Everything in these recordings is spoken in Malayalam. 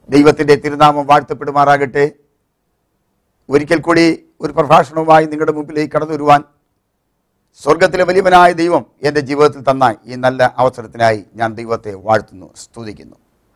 ദൈവത്തിൻ്റെ തിരുനാമം വാഴ്ത്തപ്പെടുമാറാകട്ടെ ഒരിക്കൽ കൂടി ഒരു പ്രഭാഷണവുമായി നിങ്ങളുടെ മുമ്പിലേക്ക് കടന്നു വരുവാൻ സ്വർഗത്തിലെ വലിയവനായ ദൈവം എൻ്റെ ജീവിതത്തിൽ തന്ന ഈ നല്ല അവസരത്തിനായി ഞാൻ ദൈവത്തെ വാഴ്ത്തുന്നു സ്തുതിക്കുന്നു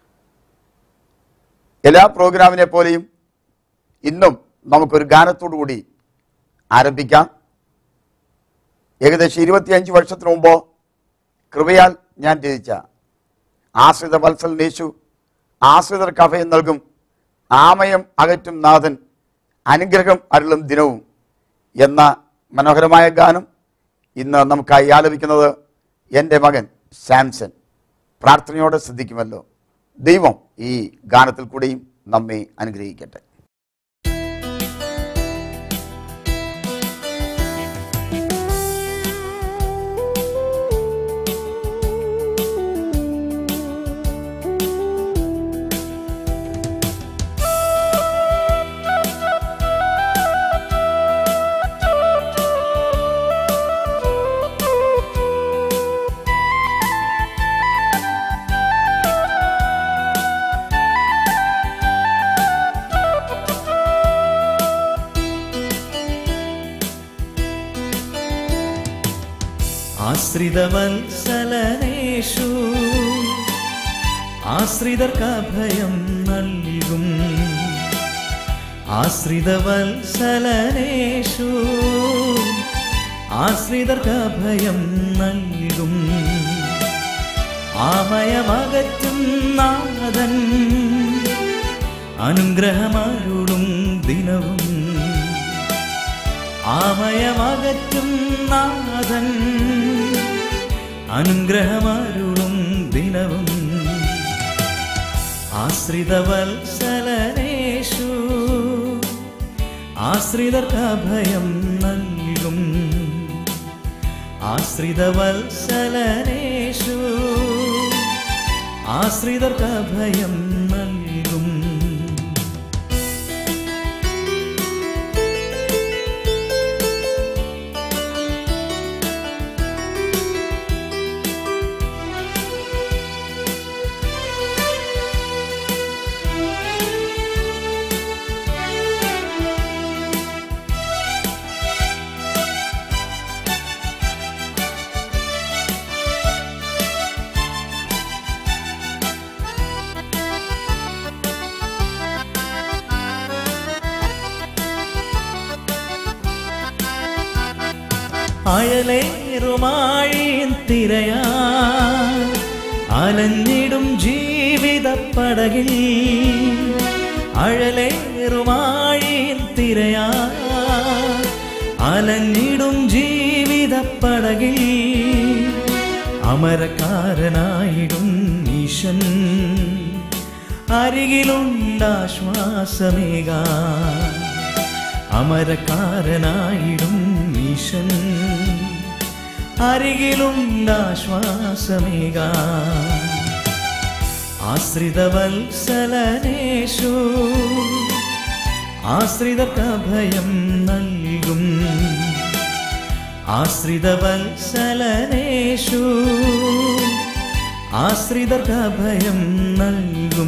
എല്ലാ പ്രോഗ്രാമിനെ പോലെയും ഇന്നും നമുക്കൊരു ഗാനത്തോടു കൂടി ആരംഭിക്കാം ഏകദേശം ഇരുപത്തിയഞ്ച് വർഷത്തിന് മുമ്പ് കൃപയാൽ ഞാൻ രചിച്ച ആശ്രിത വത്സൽ യേശു ആശ്രിതർക്ക് അഭയം നൽകും ആമയം അകറ്റും നാഥൻ അനുഗ്രഹം അരുളും ദിനവും എന്ന മനോഹരമായ ഗാനം ഇന്ന് നമുക്കായി ആലപിക്കുന്നത് എൻ്റെ മകൻ സാംസൺ പ്രാർത്ഥനയോടെ ശ്രദ്ധിക്കുമല്ലോ ദൈവം ഈ ഗാനത്തിൽ കൂടെയും നമ്മെ അനുഗ്രഹിക്കട്ടെ ആശ്രിതവത്സലനേഷു ആശ്രിതർക്ക് അഭയം നൽകും ആശ്രിതവത്സലനേഷു ആശ്രിതർക്ക് അഭയം നൽകും ആമയമകറ്റും നാഥൻ അനുഗ്രഹമരുളും ദിനവും ആമയമകറ്റും നാഥൻ അനുഗ്രഹമരുളും ദിനവും ആശ്രിതവത്സലനേഷു ആശ്രിതർക്ക് അഭയം നൽകും ആശ്രിതവത്സലനേഷു ആശ്രിതർക്ക് അഭയം നൽകും അയലേറുമാഴിൻ തിരയാ അലഞ്ഞിടും ജീവിതപ്പടകിൽ അഴലേറുമാഴിൻ തിരയാ അലഞ്ഞിടും ജീവിതപ്പടകിൽ അമരക്കാരനായിടും ഈശൻ അരികിലുണ്ടാശ്വാസമേകാ അമരക്കാരനായിടും ഈശൻ അരികിലുണ്ടാശ്വാസമേക ആശ്രിതവത്സലനേഷു ആശ്രിതർക്ക് അഭയം നൽകും ആശ്രിതവത്സലനേഷു ആശ്രിതർക്ക് അഭയം നൽകും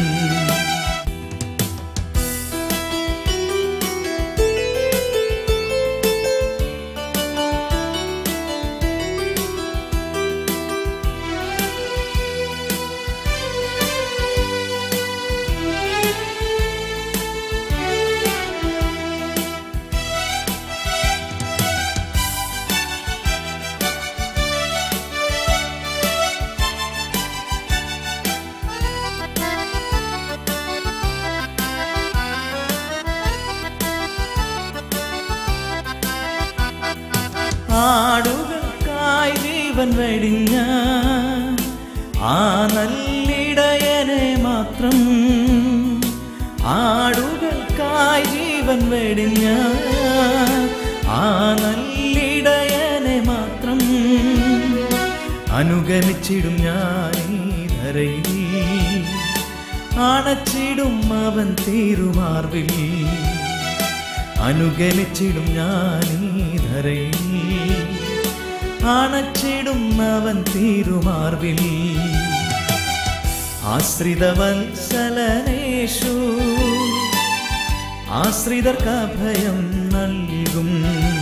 ആടുകൾക്കായി ജീവൻ വെടിഞ്ഞ ആ നല്ലിടയനെ മാത്രം ആടുകൾക്കായി ജീവൻ വെടിഞ്ഞ ആ നല്ലിടയനെ മാത്രം അനുഗമിച്ചിടും ഞാൻ ഈ ധരയിൽ അണച്ചിടും അവൻ തീരുമാർവിൽ അനുഗമിച്ചിടും ഞാൻ ഈ ധരയിൽ അണച്ചിടും അവൻ തീരുമാർവിൽ ആശ്രിതവത്സലനേഷു ആശ്രിതർക്ക് അഭയം നൽകും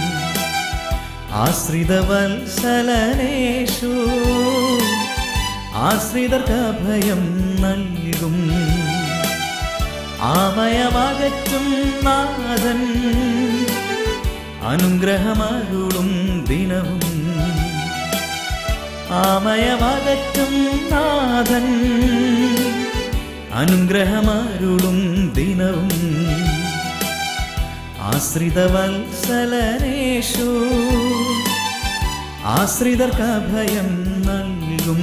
ആശ്രിതവത്സലനേഷു ആശ്രിതർക്ക് അഭയം നൽകും ആമയമകറ്റും നാഥൻ അനുഗ്രഹമരുളും ദിനവും ആമയമകറ്റും നാഥൻ അനുഗ്രഹമരുളും ദിനവും ആശ്രിതവത്സലനേഷു ആശ്രിതർക്ക് അഭയം നൽകും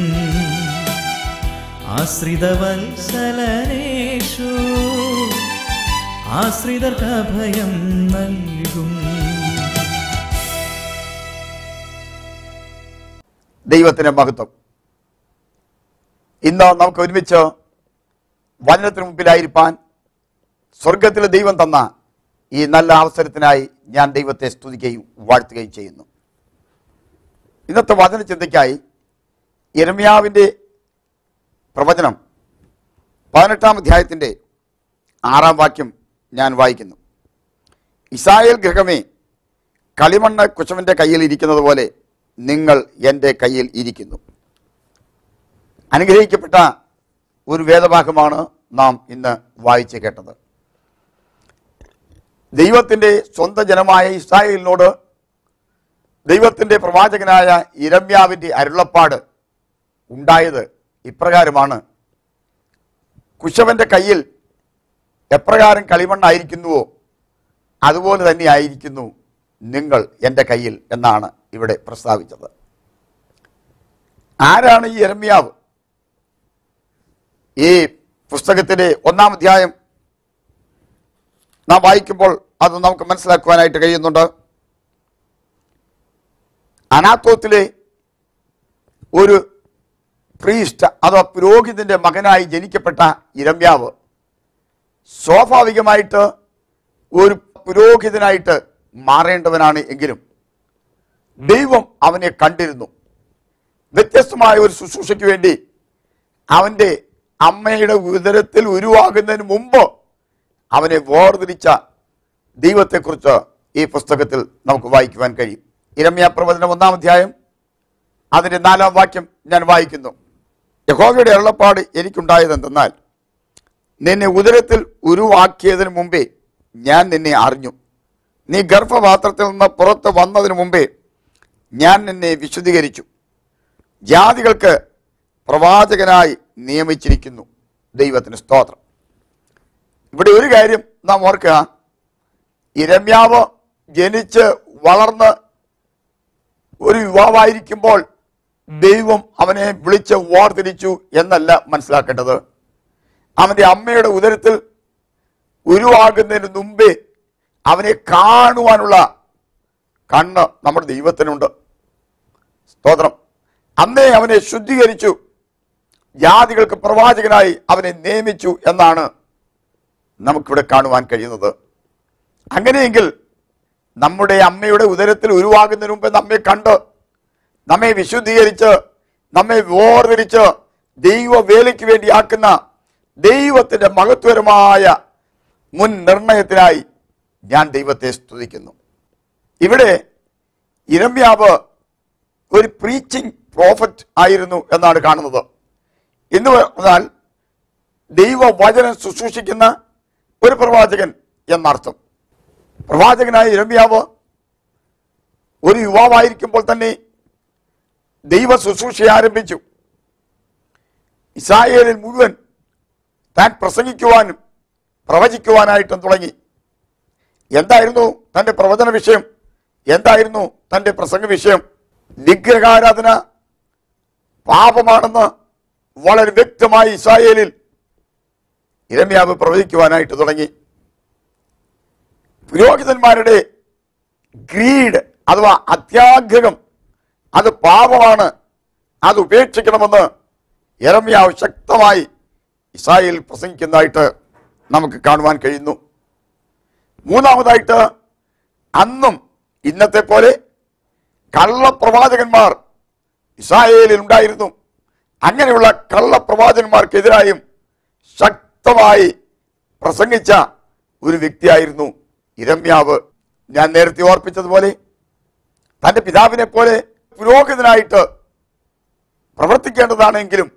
ആശ്രിതവത്സലനേഷു ആശ്രിതർക്ക് അഭയം നൽകും ദൈവത്തിന് മഹത്വം ഇന്ന് നമുക്ക് ഒരുമിച്ച് വചനത്തിന് മുമ്പിലായിരിക്കാൻ സ്വർഗത്തിലെ ദൈവം തന്ന ഈ നല്ല അവസരത്തിനായി ഞാൻ ദൈവത്തെ സ്തുതിക്കുകയും വാഴ്ത്തുകയും ചെയ്യുന്നു ഇന്നത്തെ വചന ചിന്തയ്ക്കായി ഇരമ്യാവിൻ്റെ പ്രവചനം പതിനെട്ടാം അധ്യായത്തിൻ്റെ ആറാം വാക്യം ഞാൻ വായിക്കുന്നു ഇസ്രായേൽ ഗൃഹമേ കളിമണ്ണ് കുശവന്റെ കയ്യിൽ ഇരിക്കുന്നത് പോലെ നിങ്ങൾ എൻ്റെ കയ്യിൽ ഇരിക്കുന്നു അനുഗ്രഹിക്കപ്പെട്ട ഒരു വേദഭാഗമാണ് നാം ഇന്ന് വായിച്ച് കേട്ടത് ദൈവത്തിൻ്റെ സ്വന്തം ജനമായ ഇസ്രായേലിനോട് ദൈവത്തിൻ്റെ പ്രവാചകനായ ഇരമ്യാവിൻ്റെ അരുളപ്പാട് ഉണ്ടായത് ഇപ്രകാരമാണ് കുശവന്റെ കയ്യിൽ എപ്രകാരം കളിമണ്ണായിരിക്കുന്നുവോ അതുപോലെ തന്നെ ആയിരിക്കുന്നു നിങ്ങൾ എൻ്റെ കയ്യിൽ എന്നാണ് ഇവിടെ പ്രസ്താവിച്ചത് ആരാണ് ഈ എരമ്യാവ് ഈ പുസ്തകത്തിൻ്റെ ഒന്നാം അധ്യായം നാം വായിക്കുമ്പോൾ അത് നമുക്ക് മനസ്സിലാക്കുവാനായിട്ട് കഴിയുന്നുണ്ട് അനാത്തോത്തിലെ ഒരു പ്രീസ്റ്റ് അഥവാ പുരോഹിതന്റെ മകനായി ജനിക്കപ്പെട്ട ഇരമ്യാവ് സ്വാഭാവികമായിട്ട് ഒരു പുരോഹിതനായിട്ട് മാറേണ്ടവനാണ് എങ്കിലും ദൈവം അവനെ കണ്ടിരുന്നു വ്യത്യസ്തമായ ഒരു ശുശ്രൂഷയ്ക്ക് വേണ്ടി അവൻ്റെ അമ്മയുടെ ഉദരത്തിൽ ഉരുവാകുന്നതിന് മുമ്പ് അവനെ വേർതിരിച്ച ദൈവത്തെക്കുറിച്ച് ഈ പുസ്തകത്തിൽ നമുക്ക് വായിക്കുവാൻ കഴിയും ഇരമ്യ പ്രവചനം ഒന്നാം അധ്യായം അതിൻ്റെ നാലാം വാക്യം ഞാൻ വായിക്കുന്നു യഹോവയുടെ അരുളപ്പാട് എനിക്കുണ്ടായതെന്തെന്നാൽ നിന്നെ ഉദരത്തിൽ ഉരുവാക്കിയതിന് മുമ്പേ ഞാൻ നിന്നെ അറിഞ്ഞു നീ ഗർഭപാത്രത്തിൽ നിന്ന് പുറത്ത് വന്നതിന് മുമ്പേ ഞാൻ നിന്നെ വിശുദ്ധീകരിച്ചു ജാതികൾക്ക് പ്രവാചകനായി നിയമിച്ചിരിക്കുന്നു ദൈവത്തിന് സ്തോത്രം ഇവിടെ ഒരു കാര്യം നാം ഓർക്കുക ഇരമ്യാവ് ജനിച്ച് വളർന്ന് ഒരു യുവാവായിരിക്കുമ്പോൾ ദൈവം അവനെ വിളിച്ച് വേർതിരിച്ചു എന്നല്ല മനസ്സിലാക്കേണ്ടത് അവന്റെ അമ്മയുടെ ഉദരത്തിൽ ഉരുവാകുന്നതിന് മുമ്പേ അവനെ കാണുവാനുള്ള കണ്ണ് നമ്മുടെ ദൈവത്തിനുണ്ട് സ്തോത്രം അന്നേ അവനെ ശുദ്ധീകരിച്ചു ജാതികൾക്ക് പ്രവാചകനായി അവനെ നിയമിച്ചു എന്നാണ് നമുക്കിവിടെ കാണുവാൻ കഴിയുന്നത് അങ്ങനെയെങ്കിൽ നമ്മുടെ അമ്മയുടെ ഉദരത്തിൽ ഉരുവാകുന്നതിന് മുമ്പ് നമ്മെ കണ്ട് നമ്മെ വിശുദ്ധീകരിച്ച് നമ്മെ വേർതിരിച്ച് ദൈവ വേലയ്ക്ക് വേണ്ടി ആക്കുന്ന ദൈവത്തിന്റെ മഹത്വരമായ മുൻ നിർണയത്തിനായി ഞാൻ ദൈവത്തെ സ്തുതിക്കുന്നു ഇവിടെ ഇരമ്യാവ് ഒരു പ്രീച്ചിങ് പ്രോഫറ്റ് ആയിരുന്നു എന്നാണ് കാണുന്നത് എന്ന് പറഞ്ഞാൽ ദൈവവചനം ശുശ്രൂഷിക്കുന്ന ഒരു പ്രവാചകൻ എന്നർത്ഥം പ്രവാചകനായ ഇരമ്യാവ് ഒരു യുവാവായിരിക്കുമ്പോൾ തന്നെ ദൈവ ശുശ്രൂഷ ആരംഭിച്ചു ഇസ്രായേലിൽ മുഴുവൻ താൻ പ്രസംഗിക്കുവാനും പ്രവചിക്കുവാനായിട്ടും തുടങ്ങി എന്തായിരുന്നു തൻ്റെ പ്രവചന വിഷയം എന്തായിരുന്നു തൻ്റെ പ്രസംഗ വിഷയം വിഗ്രഹാരാധന പാപമാണെന്ന് വളരെ വ്യക്തമായി ഇസ്രായേലിൽ ഇരമ്യാവ് പ്രവചിക്കുവാനായിട്ട് തുടങ്ങി പുരോഹിതന്മാരുടെ ഗ്രീഡ് അഥവാ അത്യാഗ്രഹം അത് പാപമാണ് അത് ഉപേക്ഷിക്കണമെന്ന് യരമ്യാവ് ശക്തമായി ഇസ്രായേൽ പ്രസംഗിക്കുന്നതായിട്ട് നമുക്ക് കാണുവാൻ കഴിയുന്നു മൂന്നാമതായിട്ട് അന്നും ഇന്നത്തെ പോലെ കള്ളപ്രവാചകന്മാർ ഇസ്രായേലിൽ ഉണ്ടായിരുന്നു അങ്ങനെയുള്ള കള്ളപ്രവാചകന്മാർക്കെതിരായും ശക്തമായി പ്രസംഗിച്ച ഒരു വ്യക്തിയായിരുന്നു ഇരമ്യാവ് ഞാൻ നേരത്തെ ഓർപ്പിച്ചതുപോലെ തന്റെ പിതാവിനെ പോലെ പുരോഹിതനായിട്ട് പ്രവർത്തിക്കേണ്ടതാണെങ്കിലും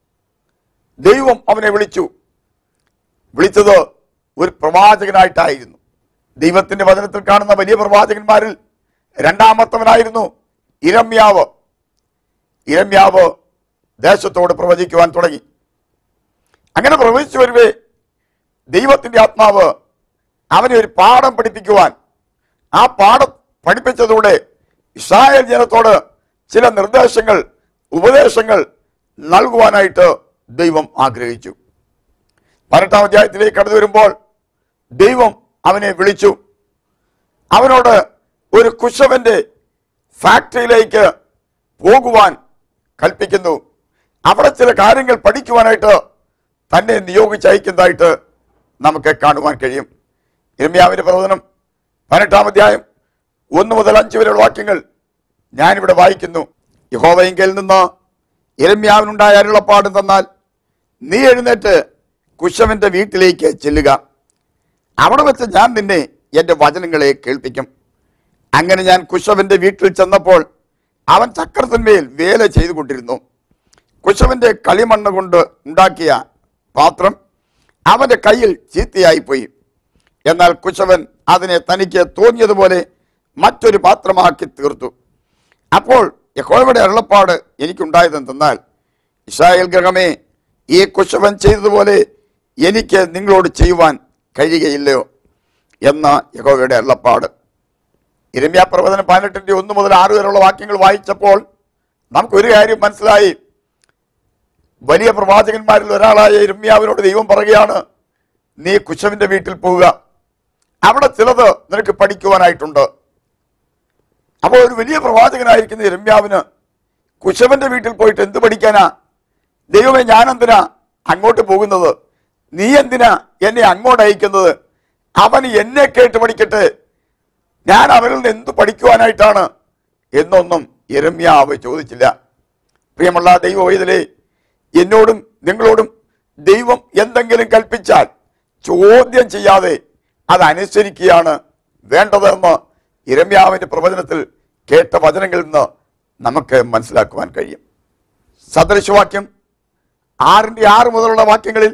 ദൈവം അവനെ വിളിച്ചു വിളിച്ചത് ഒരു പ്രവാചകനായിട്ടായിരുന്നു ദൈവത്തിന്റെ വചനത്തിൽ കാണുന്ന വലിയ പ്രവാചകന്മാരിൽ രണ്ടാമത്തവനായിരുന്നു ഇരമ്യാവ് ഇരമ്യാവ് ദേശത്തോട് പ്രവചിക്കുവാൻ തുടങ്ങി അങ്ങനെ പ്രവചിച്ചു വരുവേ ദൈവത്തിന്റെ ആത്മാവ് അവനെ ഒരു പാഠം പഠിപ്പിക്കുവാൻ ആ പാഠം പഠിപ്പിച്ചതോടെ ഇസ്രായേൽ ജനത്തോട് ചില നിർദ്ദേശങ്ങൾ ഉപദേശങ്ങൾ നൽകുവാനായിട്ട് ദൈവം ആഗ്രഹിച്ചു പതിനെട്ടാം അധ്യായത്തിലേക്ക് കടന്നു വരുമ്പോൾ ദൈവം അവനെ വിളിച്ചു അവനോട് ഒരു കുശവന്റെ ഫാക്ടറിയിലേക്ക് പോകുവാൻ കൽപ്പിക്കുന്നു അവിടെ ചില കാര്യങ്ങൾ പഠിക്കുവാനായിട്ട് തന്നെ നിയോഗിച്ചയക്കുന്നതായിട്ട് നമുക്ക് കാണുവാൻ കഴിയും ഇരമ്യാവിന്റെ പ്രവചനം പതിനെട്ടാം അധ്യായം ഒന്ന് മുതൽ അഞ്ച് വരെയുള്ള വാക്യങ്ങൾ ഞാനിവിടെ വായിക്കുന്നു യഹോവയെങ്കിൽ നിന്ന് ഇരമ്യാവിനുണ്ടായ അരുളപ്പാട് തന്നാൽ നീ എഴുന്നേറ്റ് കുശവന്റെ വീട്ടിലേക്ക് ചെല്ലുക അവിടെ വെച്ച് ഞാൻ നിന്നെ എൻ്റെ വചനങ്ങളെ കേൾപ്പിക്കും അങ്ങനെ ഞാൻ കുശവന്റെ വീട്ടിൽ ചെന്നപ്പോൾ അവൻ ചക്രത്തിന്മേൽ വേല ചെയ്തുകൊണ്ടിരുന്നു കുശവന്റെ കളിമണ്ണ് കൊണ്ട് ഉണ്ടാക്കിയ പാത്രം അവന്റെ കയ്യിൽ ചീത്തയായിപ്പോയി എന്നാൽ കുശവൻ അതിനെ തനിക്ക് തോന്നിയതുപോലെ മറ്റൊരു പാത്രമാക്കി തീർത്തു അപ്പോൾ യഹോവയുടെ അരുളപ്പാട് എനിക്കുണ്ടായതെന്തെന്നാൽ ഇസ്രായേൽ ഗ്രഹമേ ഈ കുശവൻ ചെയ്തതുപോലെ എനിക്ക് നിങ്ങളോട് ചെയ്യുവാൻ കഴിയുകയില്ലയോ എന്ന യഹോവയുടെ അരുളപ്പാട് ഇരമ്യ പ്രവചനം പതിനെട്ടിന്റെ ഒന്ന് മുതൽ ആറ് വരെയുള്ള വാക്യങ്ങൾ വായിച്ചപ്പോൾ നമുക്ക് ഒരു കാര്യം മനസ്സിലായി വലിയ പ്രവാചകന്മാരിൽ ഒരാളായ ഇരമ്യാവിനോട് ദൈവം പറയുകയാണ് നീ കുശവന്റെ വീട്ടിൽ പോവുക അവിടെ ചിലത് നിനക്ക് പഠിക്കുവാനായിട്ടുണ്ട് അപ്പോൾ ഒരു വലിയ പ്രവാചകനായിരിക്കുന്ന ഇരമ്യാവിന് കുശവന്റെ വീട്ടിൽ പോയിട്ട് എന്ത് പഠിക്കാനാ ദൈവമേ ഞാൻ എന്തിനാ അങ്ങോട്ട് പോകുന്നത് നീ എന്തിനാ എന്നെ അങ്ങോട്ട് അയക്കുന്നത് അവൻ എന്നെ കേട്ട് പഠിക്കട്ടെ ഞാൻ അവരിൽ നിന്ന് എന്ത് പഠിക്കുവാനായിട്ടാണ് എന്നൊന്നും ഇരമ്യാവ് ചോദിച്ചില്ല പ്രിയമുള്ള ദൈവ ഇതിലെ എന്നോടും നിങ്ങളോടും ദൈവം എന്തെങ്കിലും കൽപ്പിച്ചാൽ ചോദ്യം ചെയ്യാതെ അതനുസരിക്കുകയാണ് വേണ്ടതെന്ന് ഇരമ്യാവിന്റെ പ്രവചനത്തിൽ കേട്ട വചനങ്ങളിൽ നിന്ന് നമുക്ക് മനസ്സിലാക്കുവാൻ കഴിയും സദൃശവാക്യം ആറിന്റെ ആറ് മുതലുള്ള വാക്യങ്ങളിൽ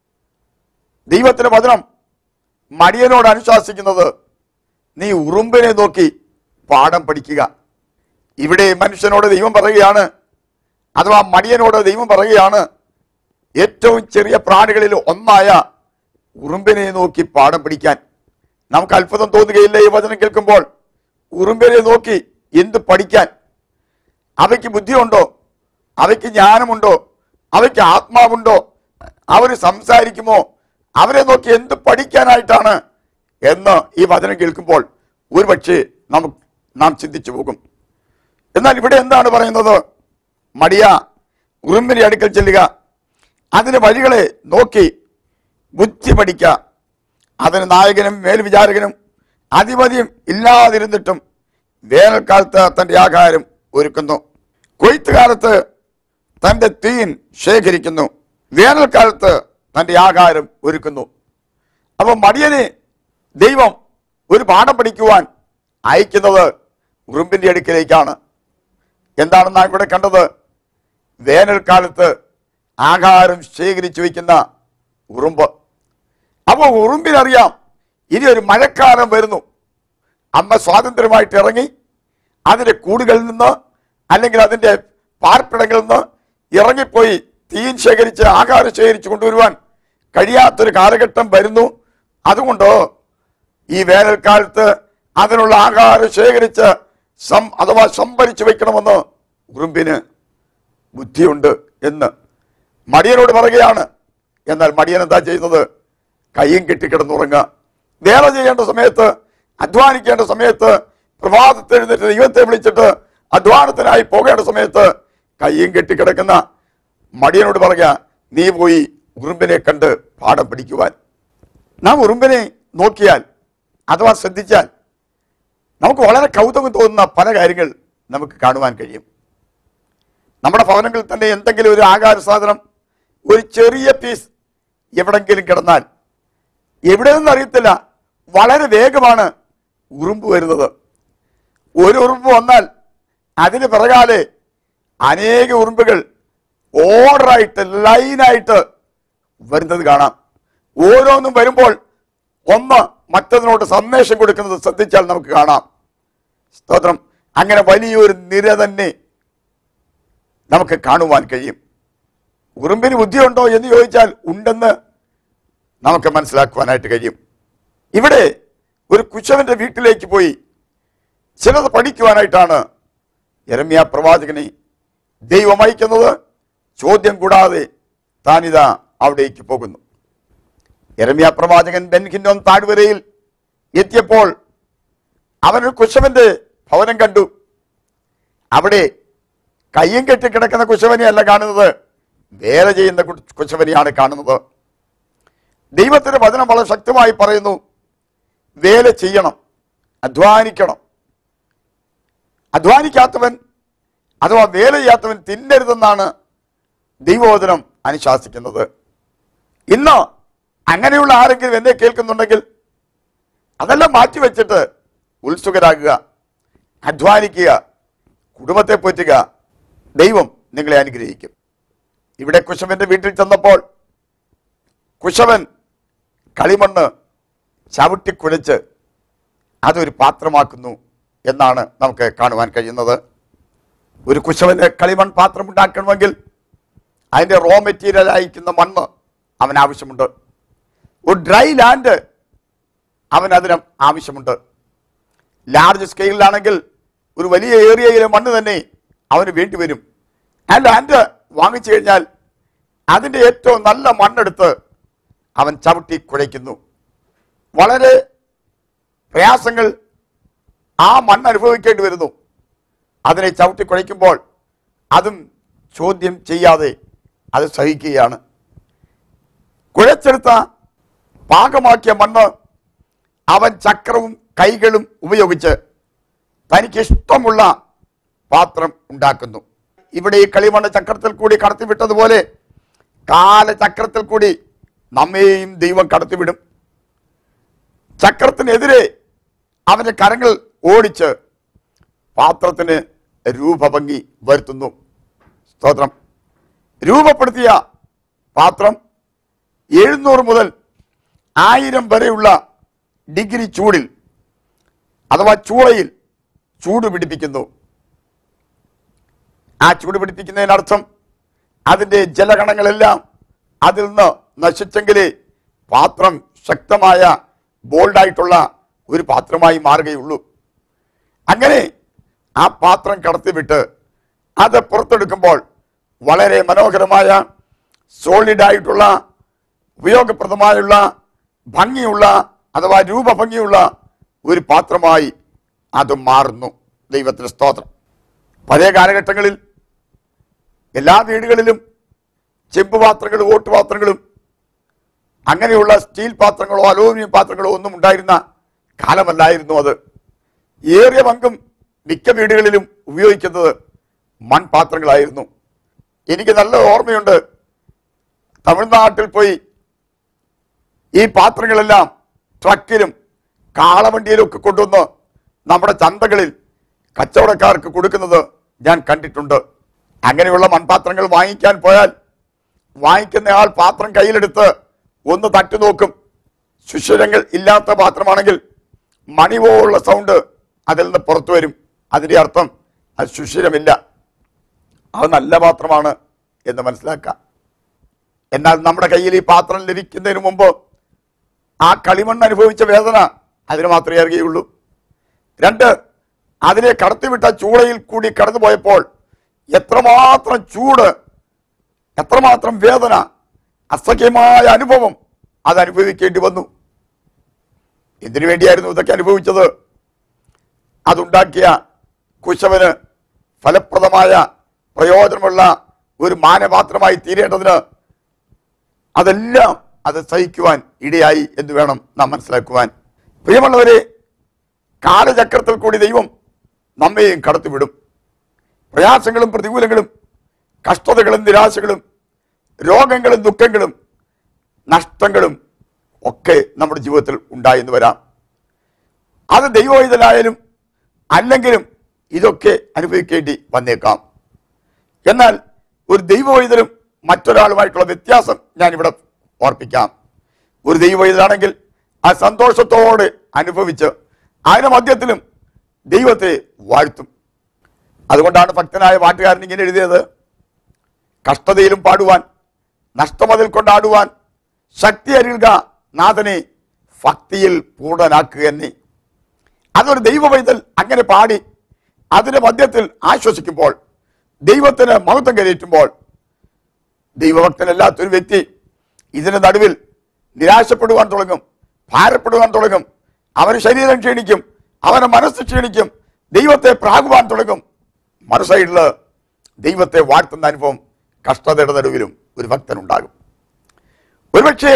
ദൈവത്തിന്റെ വചനം മടിയനോട് അനുശാസിക്കുന്നത് നീ ഉറുമ്പിനെ നോക്കി പാഠം പഠിക്കുക ഇവിടെ മനുഷ്യനോട് ദൈവം പറയുകയാണ് അഥവാ മടിയനോട് ദൈവം പറയുകയാണ് ഏറ്റവും ചെറിയ പ്രാണികളിൽ ഒന്നായ ഉറുമ്പിനെ നോക്കി പാഠം പഠിക്കാൻ നമുക്ക് അത്ഭുതം തോന്നുകയില്ല ഈ വചനം കേൾക്കുമ്പോൾ ഉറുമ്പിനെ നോക്കി എന്ത് പഠിക്കാൻ അവയ്ക്ക് ബുദ്ധിയുണ്ടോ അവയ്ക്ക് ജ്ഞാനമുണ്ടോ അവയ്ക്ക് ആത്മാവുണ്ടോ അവർ സംസാരിക്കുമോ അവരെ നോക്കി എന്ത് പഠിക്കാനായിട്ടാണ് എന്ന് ഈ വചനം കേൾക്കുമ്പോൾ ഒരുപക്ഷെ നമുക്ക് നാം ചിന്തിച്ചു പോകും എന്നാൽ ഇവിടെ എന്താണ് പറയുന്നത് മടിയ ഉറുമ്പിന്റെ അടുക്കൽ ചെല്ലുക അതിന്റെ വഴികളെ നോക്കി ബുദ്ധി പഠിക്ക അതിന് നായകനും മേൽവിചാരകനും അധിപതിയും ഇല്ലാതിരുന്നിട്ടും വേനൽക്കാലത്ത് തന്റെ ആഹാരം ഒരുക്കുന്നു കൊയ്ത്തുകാലത്ത് തന്റെ തീൻ ശേഖരിക്കുന്നു വേനൽക്കാലത്ത് തന്റെ ആഹാരം ഒരുക്കുന്നു അപ്പൊ മടിയനെ ദൈവം ഒരു പാഠം പഠിക്കുവാൻ അയക്കുന്നത് ഉറുമ്പിന്റെ അടുക്കിലേക്കാണ് എന്താണ് നാം ഇവിടെ കണ്ടത് വേനൽക്കാലത്ത് ആഹാരം ശേഖരിച്ചു വയ്ക്കുന്ന ഉറുമ്പ് അപ്പോൾ ഉറുമ്പിനറിയാം ഇനി ഒരു മഴക്കാലം വരുന്നു അമ്മ സ്വാതന്ത്ര്യമായിട്ട് ഇറങ്ങി അതിന്റെ കൂടുകളിൽ നിന്ന് അല്ലെങ്കിൽ അതിന്റെ പാർപ്പിടങ്ങളിൽ നിന്ന് ഇറങ്ങിപ്പോയി തീൻ ശേഖരിച്ച് ആഹാരം ശേഖരിച്ച് കൊണ്ടുവരുവാൻ കഴിയാത്തൊരു കാലഘട്ടം വരുന്നു അതുകൊണ്ട് ഈ വേനൽക്കാലത്ത് അതിനുള്ള ആഹാരം ശേഖരിച്ച് സം അഥവാ സംഭരിച്ചു വെക്കണമെന്ന് ഉറുമ്പിന് ബുദ്ധിയുണ്ട് എന്ന് മടിയനോട് പറയുകയാണ് എന്നാൽ മടിയൻ എന്താ ചെയ്യുന്നത് കയ്യും കെട്ടിക്കിടന്നുറങ്ങുക വേല ചെയ്യേണ്ട സമയത്ത് അധ്വാനിക്കേണ്ട സമയത്ത് പ്രഭാതത്തിൽ എഴുന്നേറ്റ് ദൈവത്തെ വിളിച്ചിട്ട് അധ്വാനത്തിനായി പോകേണ്ട സമയത്ത് കയ്യും കെട്ടിക്കിടക്കുന്ന മടിയനോട് പറയുക നീ പോയി ഉറുമ്പിനെ കണ്ട് പാഠം പഠിക്കുവാൻ നാം ഉറുമ്പിനെ നോക്കിയാൽ അഥവാ ശ്രദ്ധിച്ചാൽ നമുക്ക് വളരെ കൗതുകം തോന്നുന്ന പല കാര്യങ്ങൾ നമുക്ക് കാണുവാൻ കഴിയും നമ്മുടെ ഭവനങ്ങളിൽ തന്നെ എന്തെങ്കിലും ഒരു ആകാര സാധനം ഒരു ചെറിയ പീസ് എവിടെങ്കിലും കിടന്നാൽ എവിടെ നിന്നും അറിയത്തില്ല വളരെ വേഗമാണ് ഉറുമ്പ് വരുന്നത് ഒരു ഉറുമ്പ് വന്നാൽ അതിന് പിറകാലെ അനേക ഉറുമ്പുകൾ ഓർഡറായിട്ട് ലൈനായിട്ട് വരുന്നത് കാണാം ഓരോന്നും വരുമ്പോൾ ഒന്ന് മറ്റതിനോട് സന്ദേശം കൊടുക്കുന്നത് ശ്രദ്ധിച്ചാൽ നമുക്ക് കാണാം സ്തോത്രം അങ്ങനെ വലിയൊരു നിര തന്നെ നമുക്ക് കാണുവാൻ കഴിയും ഉറുമ്പിന് ബുദ്ധിയുണ്ടോ എന്ന് ചോദിച്ചാൽ ഉണ്ടെന്ന് നമുക്ക് മനസ്സിലാക്കുവാനായിട്ട് കഴിയും ഇവിടെ ഒരു കുശവന്റെ വീട്ടിലേക്ക് പോയി ചിലത് പഠിക്കുവാനായിട്ടാണ് യരമ്യ പ്രവാചകനെ ദൈവം അയക്കുന്നത് ചോദ്യം കൂടാതെ താനിതാ അവിടേക്ക് പോകുന്നു യരമ്യ പ്രവാചകൻ ബെൻഹിന്നോൻ താഴ്വരയിൽ എത്തിയപ്പോൾ അവനൊരു കുശവന്റെ ഭവനം കണ്ടു അവിടെ കയ്യും കെട്ടി കിടക്കുന്ന കുശവനെയല്ല കാണുന്നത് വേല ചെയ്യുന്ന കു- കുശവനെയാണ് കാണുന്നത് ദൈവത്തിന്റെ വചനം വളരെ ശക്തമായി പറയുന്നു വേല ചെയ്യണം അധ്വാനിക്കണം അധ്വാനിക്കാത്തവൻ അഥവാ വേല ചെയ്യാത്തവൻ തിന്നരുതെന്നാണ് ദൈവവചനം അനുശാസിക്കുന്നത് ഇന്ന് അങ്ങനെയുള്ള ആരെങ്കിലും എന്നെ കേൾക്കുന്നുണ്ടെങ്കിൽ അതെല്ലാം മാറ്റിവെച്ചിട്ട് ഉത്സുകരാകുക അധ്വാനിക്കുക കുടുംബത്തെ പോറ്റുക ദൈവം നിങ്ങളെ അനുഗ്രഹിക്കും ഇവിടെ കുശവന്റെ വീട്ടിൽ ചെന്നപ്പോൾ കുശവൻ കളിമണ്ണ് ചവിട്ടിക്കുഴച്ച് അതൊരു പാത്രമാക്കുന്നു എന്നാണ് നമുക്ക് കാണുവാൻ കഴിയുന്നത് ഒരു കുശവന് കളിമൺ പാത്രം ഉണ്ടാക്കണമെങ്കിൽ അതിൻ്റെ റോ മെറ്റീരിയൽ അയക്കുന്ന മണ്ണ് അവന് ആവശ്യമുണ്ട് ഒരു ഡ്രൈ ലാൻഡ് അവൻ അതിന് ആവശ്യമുണ്ട് ലാർജ് സ്കെയിലാണെങ്കിൽ ഒരു വലിയ ഏരിയയിലെ മണ്ണ് തന്നെ അവന് വേണ്ടി വരും ആ ലാൻഡ് വാങ്ങിച്ചു കഴിഞ്ഞാൽ അതിൻ്റെ ഏറ്റവും നല്ല മണ്ണെടുത്ത് അവൻ ചവിട്ടി കുഴയ്ക്കുന്നു വളരെ പ്രയാസങ്ങൾ ആ മണ്ണ് അനുഭവിക്കേണ്ടി വരുന്നു അതിനെ ചവിട്ടി കുഴയ്ക്കുമ്പോൾ അതും ചോദ്യം ചെയ്യാതെ അത് സഹിക്കുകയാണ് കുഴച്ചെടുത്ത പാകമാക്കിയ മണ്ണ് അവൻ ചക്രവും കൈകളും ഉപയോഗിച്ച് തനിക്ക് ഇഷ്ടമുള്ള പാത്രം ഉണ്ടാക്കുന്നു ഇവിടെ ഈ കളിമണ്ണ് ചക്രത്തിൽ കൂടി കടത്തിവിട്ടതുപോലെ കാലചക്രത്തിൽ കൂടി നമ്മെയും ദൈവം കടത്തിവിടും ചക്രത്തിനെതിരെ അവന്റെ കരങ്ങൾ ഓടിച്ച് പാത്രത്തിന് രൂപഭംഗി വരുത്തുന്നു സ്തോത്രം രൂപപ്പെടുത്തിയ പാത്രം എഴുന്നൂറ് മുതൽ ആയിരം വരെയുള്ള ഡിഗ്രി ചൂടിൽ അഥവാ ചൂളയിൽ ചൂട് പിടിപ്പിക്കുന്നു ആ ചൂട് പിടിപ്പിക്കുന്നതിനർത്ഥം അതിൻ്റെ ജലകണങ്ങളെല്ലാം അതിൽ നിന്ന് നശിച്ചെങ്കിലേ പാത്രം ശക്തമായ ബോൾഡായിട്ടുള്ള ഒരു പാത്രമായി മാറുകയുള്ളൂ അങ്ങനെ ആ പാത്രം കടത്തിവിട്ട് അത് പുറത്തെടുക്കുമ്പോൾ വളരെ മനോഹരമായ സോളിഡായിട്ടുള്ള ഉപയോഗപ്രദമായുള്ള ഭംഗിയുള്ള അഥവാ രൂപഭംഗിയുള്ള ഒരു പാത്രമായി അത് മാറുന്നു ദൈവത്തിന് സ്തോത്രം പഴയ കാലഘട്ടങ്ങളിൽ എല്ലാ വീടുകളിലും ചെമ്പ് പാത്രങ്ങളും ഓട്ടുപാത്രങ്ങളും അങ്ങനെയുള്ള സ്റ്റീൽ പാത്രങ്ങളോ അലൂമിനിയം പാത്രങ്ങളോ ഒന്നും ഉണ്ടായിരുന്ന കാലമല്ലായിരുന്നു അത് ഏറിയ പങ്കും മിക്ക വീടുകളിലും ഉപയോഗിക്കുന്നത് മൺപാത്രങ്ങളായിരുന്നു എനിക്ക് നല്ല ഓർമ്മയുണ്ട് തമിഴ്നാട്ടിൽ പോയി ഈ പാത്രങ്ങളെല്ലാം ട്രക്കിലും കാളവണ്ടിയിലും ഒക്കെ കൊണ്ടുവന്ന് നമ്മുടെ ചന്തകളിൽ കച്ചവടക്കാർക്ക് കൊടുക്കുന്നത് ഞാൻ കണ്ടിട്ടുണ്ട് അങ്ങനെയുള്ള മൺപാത്രങ്ങൾ വാങ്ങിക്കാൻ പോയാൽ വാങ്ങിക്കുന്ന ആൾ പാത്രം കയ്യിലെടുത്ത് ഒന്ന് തട്ടി നോക്കും സുഷിരങ്ങൾ ഇല്ലാത്ത പാത്രമാണെങ്കിൽ മണി പോലുള്ള സൗണ്ട് അതിൽ നിന്ന് പുറത്തു വരും അതിൻ്റെ അർത്ഥം അത് സുഷിരമില്ല അത് നല്ല പാത്രമാണ് എന്ന് മനസ്സിലാക്കാം എന്നാൽ നമ്മുടെ കയ്യിൽ ഈ പാത്രം ലഭിക്കുന്നതിന് മുമ്പ് ആ കളിമണ്ണ് അനുഭവിച്ച വേദന അതിന് മാത്രമേ അറിയുകയുള്ളൂ രണ്ട് അതിനെ കടത്തിവിട്ട ചൂളയിൽ കൂടി കടന്നുപോയപ്പോൾ എത്രമാത്രം ചൂട് എത്രമാത്രം വേദന അസഖ്യമായ അനുഭവം അത് അനുഭവിക്കേണ്ടി വന്നു എന്തിനു വേണ്ടിയായിരുന്നു ഇതൊക്കെ അനുഭവിച്ചത് അതുണ്ടാക്കിയ കുശവന് ഫലപ്രദമായ പ്രയോജനമുള്ള ഒരു മാനപാത്രമായി തീരേണ്ടതിന് അതെല്ലാം അത് സഹിക്കുവാൻ ഇടയായി എന്ന് വേണം നാം മനസ്സിലാക്കുവാൻ പ്രിയമുള്ളവരെ കാലചക്രത്തിൽ കൂടി ദൈവം നമ്മെയും കടത്തിവിടും പ്രയാസങ്ങളും പ്രതികൂലങ്ങളും കഷ്ടതകളും നിരാശകളും രോഗങ്ങളും ദുഃഖങ്ങളും നഷ്ടങ്ങളും ഒക്കെ നമ്മുടെ ജീവിതത്തിൽ ഉണ്ടായെന്ന് വരാം അത് ദൈവവിധനായാലും അല്ലെങ്കിലും ഇതൊക്കെ അനുഭവിക്കേണ്ടി വന്നേക്കാം എന്നാൽ ഒരു ദൈവവൈതലും മറ്റൊരാളുമായിട്ടുള്ള വ്യത്യാസം ഞാനിവിടെ ഓർപ്പിക്കാം ഒരു ദൈവവൈതലാണെങ്കിൽ ആ സന്തോഷത്തോടെ അനുഭവിച്ച് അതിന് മധ്യത്തിലും ദൈവത്തെ വാഴ്ത്തും അതുകൊണ്ടാണ് ഭക്തനായ പാട്ടുകാരൻ ഇങ്ങനെ എഴുതിയത് കഷ്ടതയിലും പാടുവാൻ നഷ്ടമതിൽ കൊണ്ടാടുവാൻ ശക്തി അരുക നാഥനെ ഭക്തിയിൽ പൂർണ്ണനാക്കുക എന്നേ അതൊരു ദൈവവൈതൽ അങ്ങനെ പാടി അതിന്റെ മധ്യത്തിൽ ആശ്വസിക്കുമ്പോൾ ദൈവത്തിന് മഹത്വം കരയേറ്റുമ്പോൾ ദൈവഭക്തനല്ലാത്തൊരു വ്യക്തി ഇതിന്റെ നടുവിൽ നിരാശപ്പെടുവാൻ തുടങ്ങും ഭാരപ്പെടുവാൻ തുടങ്ങും അവന് ശരീരം ക്ഷീണിക്കും അവന് മനസ്സ് ക്ഷീണിക്കും ദൈവത്തെ പ്രാകുവാൻ തുടങ്ങും മറുസൈഡില് ദൈവത്തെ വാഴ്ത്തുന്ന അനുഭവം കഷ്ടതയുടെ നടുവിലും ഒരു ഭക്തനുണ്ടാകും ഒരുപക്ഷേ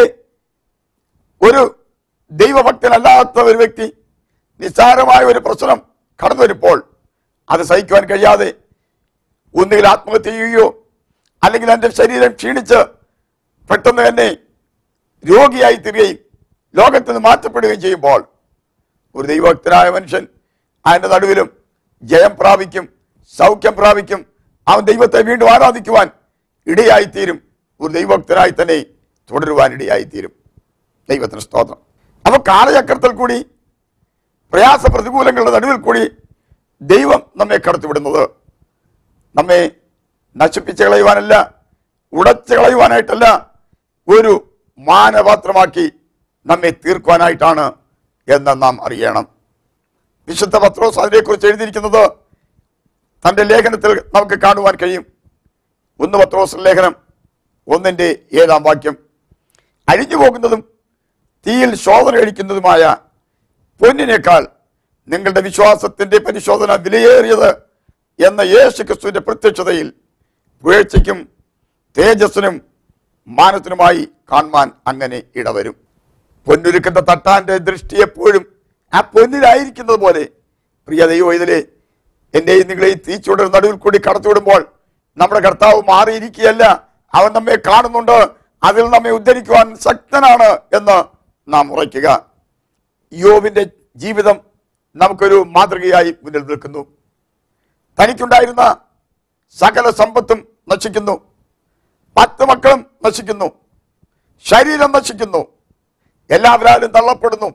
ഒരു ദൈവഭക്തനല്ലാത്ത ഒരു വ്യക്തി നിസ്സാരമായ ഒരു പ്രശ്നം കടന്നു വരുമ്പോൾ അത് സഹിക്കുവാൻ കഴിയാതെ ഒന്നുകിൽ ആത്മഹത്യ ചെയ്യുകയോ അല്ലെങ്കിൽ എൻ്റെ ശരീരം ക്ഷീണിച്ച് പെട്ടെന്ന് തന്നെ രോഗിയായി തീരുകയും ലോകത്ത് നിന്ന് മാറ്റപ്പെടുകയും ചെയ്യുമ്പോൾ ഒരു ദൈവഭക്തനായ മനുഷ്യൻ അതിൻ്റെ നടുവിലും ജയം പ്രാപിക്കും സൗഖ്യം പ്രാപിക്കും അവൻ ദൈവത്തെ വീണ്ടും ആരാധിക്കുവാൻ ഇടയായിത്തീരും ഒരു ദൈവഭക്തനായി തന്നെ തുടരുവാൻ ഇടയായിത്തീരും ദൈവത്തിന് സ്തോത്രം അപ്പൊ കാലചക്രത്തിൽ കൂടി പ്രയാസ പ്രതികൂലങ്ങളുടെ നടുവിൽ കൂടി ദൈവം നമ്മെ കടത്തിവിടുന്നത് നമ്മെ നശിപ്പിച്ച് കളയുവാനല്ല ഉടച്ചു കളയുവാനായിട്ടല്ല ഒരു മാനപാത്രമാക്കി നമ്മെ തീർക്കുവാനായിട്ടാണ് എന്ന് നാം അറിയണം വിശുദ്ധ പത്രോസ് അതിനെക്കുറിച്ച് എഴുതിയിരിക്കുന്നത് തന്റെ ലേഖനത്തിൽ നമുക്ക് കാണുവാൻ കഴിയും ഒന്ന് പത്രോസ് ലേഖനം ഒന്നിന്റെ ഏഴാം വാക്യം അഴിഞ്ഞു പോകുന്നതും തീയിൽ ശോധന കഴിക്കുന്നതുമായ പൊന്നിനേക്കാൾ നിങ്ങളുടെ വിശ്വാസത്തിന്റെ പരിശോധന വിലയേറിയത് എന്ന യേശു ക്രിസ്തുവിന്റെ പ്രത്യക്ഷതയിൽ വീഴ്ചയ്ക്കും തേജസ്സിനും മാനത്തിനുമായി കാണുവാൻ അങ്ങനെ ഇടവരും പൊന്നൊരുക്കുന്ന തട്ടാന്റെ ദൃഷ്ടി എപ്പോഴും ആ പൊന്നിലായിരിക്കുന്നത് പോലെ പ്രിയ ദൈവം ഇതിലെ എന്റെയും നിങ്ങളെയും തീച്ചുടർ നടുവിൽ കൂടി കടത്തിവിടുമ്പോൾ നമ്മുടെ കർത്താവ് മാറിയിരിക്കുകയല്ല അവൻ നമ്മെ കാണുന്നുണ്ട് അതിൽ നമ്മെ ഉദ്ധരിക്കുവാൻ ശക്തനാണ് എന്ന് നാം ഉറയ്ക്കുക യോബിന്റെ ജീവിതം നമുക്കൊരു മാതൃകയായി മുന്നിൽ നിൽക്കുന്നു തനിക്കുണ്ടായിരുന്ന സകല സമ്പത്തും നശിക്കുന്നു പത്ത് മക്കളും നശിക്കുന്നു ശരീരം നശിക്കുന്നു എല്ലാവരാലും തള്ളപ്പെടുന്നു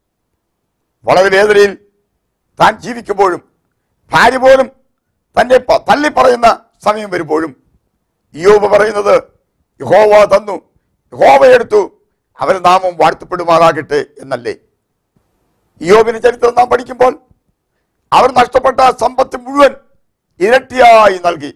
വളരെ വേദനയിൽ താൻ ജീവിക്കുമ്പോഴും ഭാര്യ പോലും തന്നെ പ- തള്ളിപ്പറയുന്ന സമയം വരുമ്പോഴും യോബ് പറയുന്നത് യഹോവ തന്നു യഹോവ എടുത്തു അവർ നാമം വാഴ്ത്തപ്പെടുമാറാകട്ടെ എന്നല്ലേ യോബിന് ചരിത്രം നാം പഠിക്കുമ്പോൾ അവർ നഷ്ടപ്പെട്ട സമ്പത്ത് മുഴുവൻ ഇരട്ടിയായി നൽകി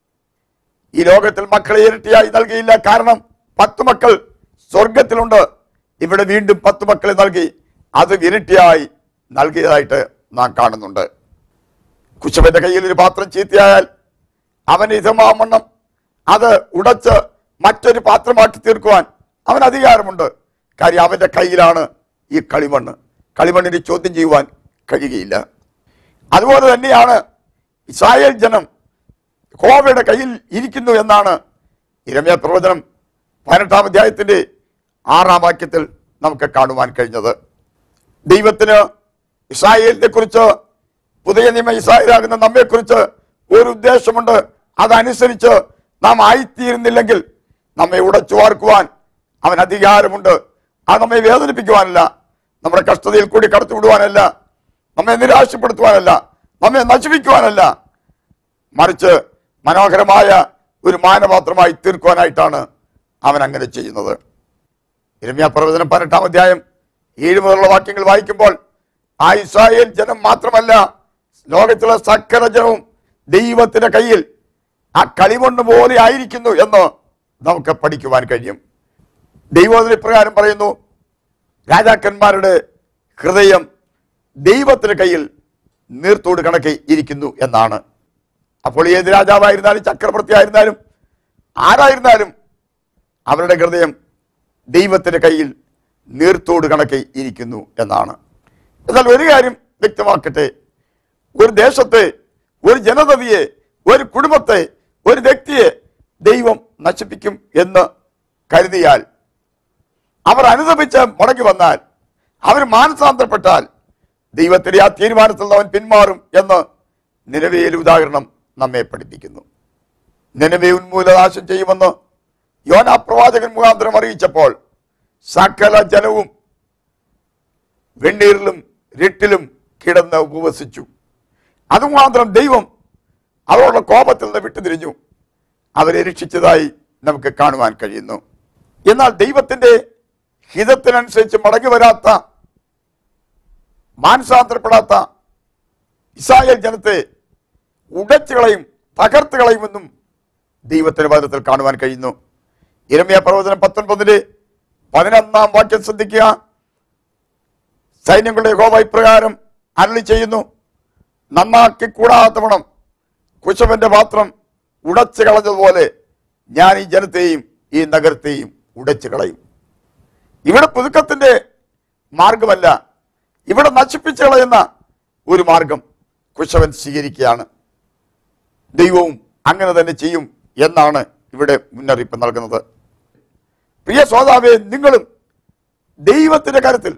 ഈ ലോകത്തിൽ മക്കളെ ഇരട്ടിയായി നൽകിയില്ല കാരണം പത്ത് മക്കൾ സ്വർഗത്തിലുണ്ട് ഇവിടെ വീണ്ടും പത്ത് മക്കളെ നൽകി അത് ഇരട്ടിയായി നൽകിയതായിട്ട് നാം കാണുന്നുണ്ട് കുശവന്റെ കയ്യിൽ ഒരു പാത്രം ചീത്തയായാൽ അവൻ ഇതമാവണ്ണം അത് ഉടച്ച് മറ്റൊരു പാത്രമാക്കി തീർക്കുവാൻ അവൻ അധികാരമുണ്ട് കാര്യം അവന്റെ കയ്യിലാണ് ഈ കളിമണ്ണ് കളിമണ്ണിന് ചോദ്യം ചെയ്യുവാൻ കഴിയുകയില്ല അതുപോലെ തന്നെയാണ് ഇസ്രായേൽ ജനം യഹോവയുടെ കയ്യിൽ ഇരിക്കുന്നു എന്നാണ് ഇരമ്യ പ്രവചനം പതിനെട്ടാം അധ്യായത്തിന്റെ ആറാം വാക്യത്തിൽ നമുക്ക് കാണുവാൻ കഴിഞ്ഞത് ദൈവത്തിന് ഇസ്രായേലിനെ കുറിച്ച് പുതിയ നിയമ ഇസ്രായേലാകുന്ന നമ്മെക്കുറിച്ച് ഒരു ഉദ്ദേശമുണ്ട് അതനുസരിച്ച് നാം ആയിത്തീരുന്നില്ലെങ്കിൽ നമ്മെ ഉടച്ചു വാർക്കുവാൻ അവൻ അധികാരമുണ്ട് അത് നമ്മെ വേദനിപ്പിക്കുവാനല്ല നമ്മുടെ കഷ്ടതയിൽ കൂടി കടത്തിവിടുവാനല്ല നമ്മെ നിരാശപ്പെടുത്തുവാനല്ല നമ്മെ നശിപ്പിക്കുവാനല്ല മറിച്ച് മനോഹരമായ ഒരു മാനപാത്രമായി തീർക്കുവാനായിട്ടാണ് അവൻ അങ്ങനെ ചെയ്യുന്നത് ഇരമ്യ പ്രവചനം പതിനെട്ടാം അധ്യായം ഏഴ് മുതലുള്ള വാക്യങ്ങൾ വായിക്കുമ്പോൾ ആ ഇസ്രായേൽ ജനം മാത്രമല്ല ലോകത്തിലെ സകല ജനവും ദൈവത്തിന്റെ കയ്യിൽ ആ കളിമണ്ണ് പോലെ ആയിരിക്കുന്നു എന്ന് നമുക്ക് പഠിക്കുവാൻ കഴിയും ദൈവത്തിന് ഇപ്രകാരം പറയുന്നു രാജാക്കന്മാരുടെ ഹൃദയം ദൈവത്തിന്റെ കയ്യിൽ നീർത്തോട് കണക്കെ ഇരിക്കുന്നു എന്നാണ് അപ്പോൾ ഏത് രാജാവായിരുന്നാലും ചക്രവർത്തി ആയിരുന്നാലും ആരായിരുന്നാലും അവരുടെ ഹൃദയം ദൈവത്തിന്റെ കയ്യിൽ നീർത്തോട് കണക്കെ ഇരിക്കുന്നു എന്നാണ് എന്നാൽ ഒരു കാര്യം വ്യക്തമാക്കട്ടെ ഒരു ദേശത്തെ ഒരു ജനതയെ ഒരു കുടുംബത്തെ ഒരു വ്യക്തിയെ ദൈവം നശിപ്പിക്കും എന്ന് കരുതിയാൽ അവർ അനുദപിച്ച് മടങ്ങി വന്നാൽ അവർ മാനസാന്തരപ്പെട്ടാൽ ദൈവത്തിന്റെ ആ തീരുമാനത്തിൽ നിന്ന് അവൻ പിന്മാറും എന്ന് നിലവിലെ ഉദാഹരണം നമ്മെ പഠിപ്പിക്കുന്നു നിലവെ ഉന്മൂലനാശം ചെയ്യുമെന്ന് യോനാ പ്രവാചകൻ മുഖാന്തരം അറിയിച്ചപ്പോൾ സകല ജനവും വെണ്ണീരിലും രട്ടിലും കിടന്ന് ഉപവസിച്ചു അതുമാത്രം ദൈവം അവരുടെ കോപത്തിൽ നിന്ന് വിട്ടുതിരിഞ്ഞു അവരെ രക്ഷിച്ചതായി നമുക്ക് കാണുവാൻ കഴിയുന്നു എന്നാൽ ദൈവത്തിന്റെ ഹിതത്തിനനുസരിച്ച് മടങ്ങി വരാത്ത മാനസാന്തരപ്പെടാത്ത ഇസ്രായേൽ ജനത്തെ ഉടച്ചുകളയും തകർത്തുകളയുമെന്നും ദൈവത്തിന്റെ വചനത്തിൽ കാണുവാൻ കഴിയുന്നു ഇരമ്യ പ്രവചനം പത്തൊൻപതില് പതിനൊന്നാം വാക്യം ശ്രദ്ധിക്കുക സൈന്യങ്ങളുടെ ഹോമ ഇപ്രകാരം അരളി ചെയ്യുന്നു നന്നാക്കി കൂടാത്തവണ്ണം കുശവന്റെ പാത്രം ഉടച്ചു കളഞ്ഞതുപോലെ ഞാൻ ഈ ജനത്തെയും ഈ നഗരത്തെയും ഉടച്ചു കളയും ഇവിടെ പുതുക്കത്തിന്റെ മാർഗമല്ല ഇവിടെ നശിപ്പിച്ചു കളയുന്ന ഒരു മാർഗം കുശവൻ സ്വീകരിക്കുകയാണ് ദൈവവും അങ്ങനെ തന്നെ ചെയ്യും എന്നാണ് ഇവിടെ മുന്നറിയിപ്പ് നൽകുന്നത് പ്രിയ ശ്രോതാവെ നിങ്ങളും ദൈവത്തിന്റെ കരുത്തിൽ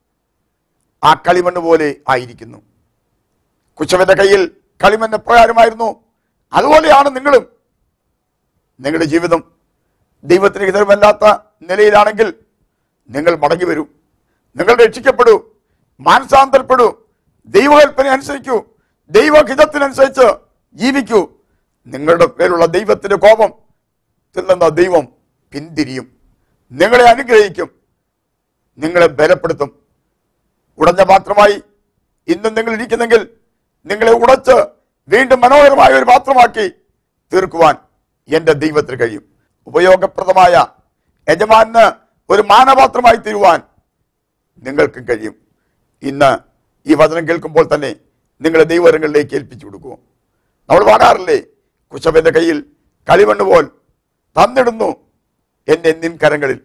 ആ കളിമണ്ണ് പോലെ ആയിരിക്കുന്നു കുശവന്റെ കയ്യിൽ കളിമണ്ണ് പ്രകാരമായിരുന്നു അതുപോലെയാണ് നിങ്ങളും നിങ്ങളുടെ ജീവിതം ദൈവത്തിന് ഹിതമല്ലാത്ത നിലയിലാണെങ്കിൽ നിങ്ങൾ മടങ്ങി വരൂ നിങ്ങൾ രക്ഷിക്കപ്പെടൂ മാനസാന്തരപ്പെടൂ ദൈവകൽപ്പന അനുസരിക്കൂ ദൈവഹിതത്തിനനുസരിച്ച് ജീവിക്കൂ നിങ്ങളുടെ പേരുള്ള ദൈവത്തിന്റെ കോപം നിന്ന് ദൈവം പിന്തിരിയും നിങ്ങളെ അനുഗ്രഹിക്കും നിങ്ങളെ ബലപ്പെടുത്തും ഉടഞ്ഞ പാത്രമായി ഇന്നും നിങ്ങൾ ഇരിക്കുന്നെങ്കിൽ നിങ്ങളെ ഉടച്ച് വീണ്ടും മനോഹരമായ ഒരു പാത്രമാക്കി തീർക്കുവാൻ എന്റെ ദൈവത്തിന് കഴിയും ഉപയോഗപ്രദമായ യജമാന് ഒരു മാനപാത്രമായി തീരുവാൻ നിങ്ങൾക്കും കഴിയും ഇന്ന് ഈ വചനം കേൾക്കുമ്പോൾ തന്നെ നിങ്ങളെ ദൈവരങ്ങളിലേക്ക് ഏൽപ്പിച്ചു കൊടുക്കുമോ നമ്മൾ പാടാറില്ലേ കുശവന്റെ കയ്യിൽ കളിമണ്ണ് പോൽ തന്നിടുന്നു എന്റെ നിൻ കരങ്ങളിൽ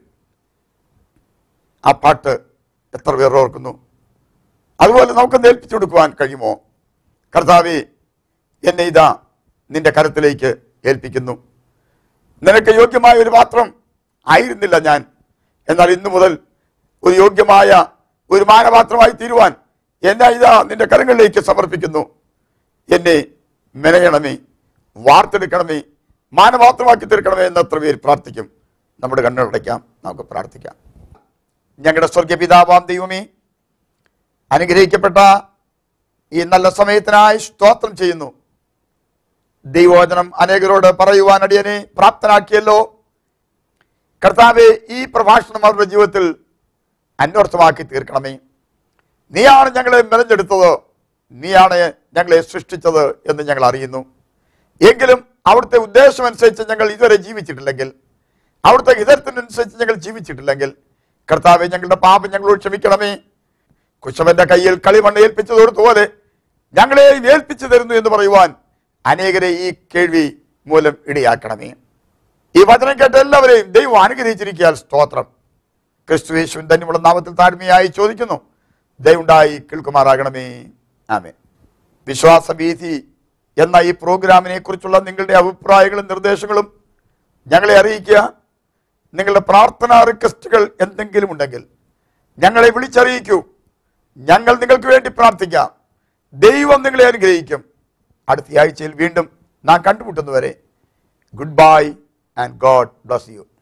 ആ പാട്ട് എത്ര പേർ ഓർക്കുന്നു അതുപോലെ നമുക്ക് ഏൽപ്പിച്ചു കൊടുക്കുവാൻ കഴിയുമോ കർത്താവെ എന്നെ ഇതാ നിന്റെ കരത്തിലേക്ക് ഏൽപ്പിക്കുന്നു നിനക്ക് യോഗ്യമായ ഒരു പാത്രം ആയിരുന്നില്ല ഞാൻ എന്നാൽ ഇന്നു മുതൽ ഒരു യോഗ്യമായ ഒരു മാനപാത്രമായി തീരുവാൻ എന്നെ ഇതാ നിന്റെ കരങ്ങളിലേക്ക് സമർപ്പിക്കുന്നു എന്നെ മെനയണമേ വാർത്തെടുക്കണമേ മാനപാത്രമാക്കി തീർക്കണമേ എന്ന് എത്ര പേര് പ്രാർത്ഥിക്കും നമ്മുടെ കണ്ണുകളടയ്ക്കാം നമുക്ക് പ്രാർത്ഥിക്കാം ഞങ്ങളുടെ സ്വർഗീയ പിതാവാം ദൈവമേ അനുഗ്രഹിക്കപ്പെട്ട ഈ നല്ല സമയത്തിനായി സ്തോത്രം ചെയ്യുന്നു ദൈവവചനം അനേകരോട് പറയുവാൻ അടിയനെ പ്രാപ്തനാക്കിയല്ലോ കർത്താവെ ഈ പ്രഭാഷണം അവരുടെ ജീവിതത്തിൽ അന്വർത്ഥമാക്കി തീർക്കണമേ നീയാണ് ഞങ്ങളെ മെനഞ്ഞെടുത്തത് നീയാണ് ഞങ്ങളെ സൃഷ്ടിച്ചത് എന്ന് ഞങ്ങൾ അറിയുന്നു എങ്കിലും അവിടുത്തെ ഉദ്ദേശമനുസരിച്ച് ഞങ്ങൾ ഇതുവരെ ജീവിച്ചിട്ടില്ലെങ്കിൽ അവിടുത്തെ ഹിതത്തിനനുസരിച്ച് ഞങ്ങൾ ജീവിച്ചിട്ടില്ലെങ്കിൽ കർത്താവെ ഞങ്ങളുടെ പാപം ഞങ്ങളോട് ക്ഷമിക്കണമേ കുശവന്റെ കയ്യിൽ കളിമണ്ണ് ഏൽപ്പിച്ചു കൊടുത്തതുപോലെ ഞങ്ങളെ ഏൽപ്പിച്ചു തരുന്നു എന്ന് പറയുവാൻ അനേകരെ ഈ കേൾവി മൂലം ഇടയാക്കണമേ ഈ വചനം കേട്ട എല്ലാവരെയും ദൈവം അനുഗ്രഹിച്ചിരിക്കാൻ സ്തോത്രം ക്രിസ്തു യേശുവിൻ തന്നെയുള്ള നാമത്തിൽ താഴ്മയായി ചോദിക്കുന്നു ദയവുണ്ടായി കേൾക്കുമാറാകണമേ ആമേ വിശ്വാസഭീതി എന്ന ഈ പ്രോഗ്രാമിനെ കുറിച്ചുള്ള നിങ്ങളുടെ അഭിപ്രായങ്ങളും നിർദ്ദേശങ്ങളും ഞങ്ങളെ അറിയിക്കുക നിങ്ങളുടെ പ്രാർത്ഥനാ റിക്വസ്റ്റുകൾ എന്തെങ്കിലും ഉണ്ടെങ്കിൽ ഞങ്ങളെ വിളിച്ചറിയിക്കൂ ഞങ്ങൾ നിങ്ങൾക്ക് വേണ്ടി പ്രാർത്ഥിക്കാം ദൈവം നിങ്ങളെ അനുഗ്രഹിക്കും അടുത്ത ആഴ്ചയിൽ വീണ്ടും നാം കണ്ടുമുട്ടുന്നവരെ goodbye and God bless U